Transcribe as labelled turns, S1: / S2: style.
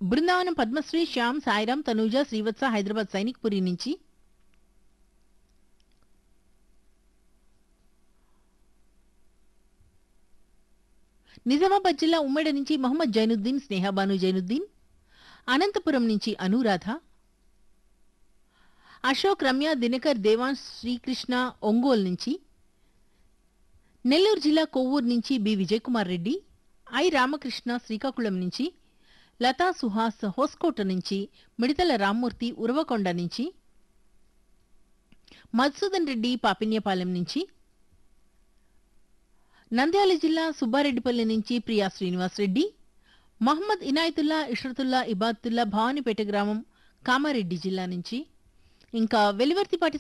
S1: బృందావనం పద్మశ్రీ శ్యామ్ సాయిరాం తనూజ శ్రీవత్స హైదరాబాద్ సైనిక్ పురి నుంచి నిజామాబాద్ జిల్లా ఉమ్మడి నుంచి మహమ్మద్ జైనుద్దీన్ స్నేహబాను జైనుద్దీన్ అనంతపురం నుంచి అనురాధ అశోక్ రమ్య దినకర్ దేవాన్ శ్రీకృష్ణ ఒంగోలు నుంచి నెల్లూరు జిల్లా కొవ్వూరు నుంచి బి విజయకుమార్ రెడ్డి ఐ రామకృష్ణ శ్రీకాకుళం నుంచి లతా సుహాస్ హోస్కోట నుంచి మిడతల రామ్మూర్తి ఉరవకొండ నుంచి మధుసూదన్ రెడ్డి పాపిన్యపాలెం నుంచి నంద్యాల జిల్లా సుబ్బారెడ్డిపల్లి నుంచి ప్రియా శ్రీనివాస్ రెడ్డి మహమ్మద్ ఇనాయతుల్లా ఇష్రతుల్లా ఇబాతుల్లా భవానీపేట గ్రామం కామారెడ్డి జిల్లా నుంచి ఇంకా వెలివర్తిపాటి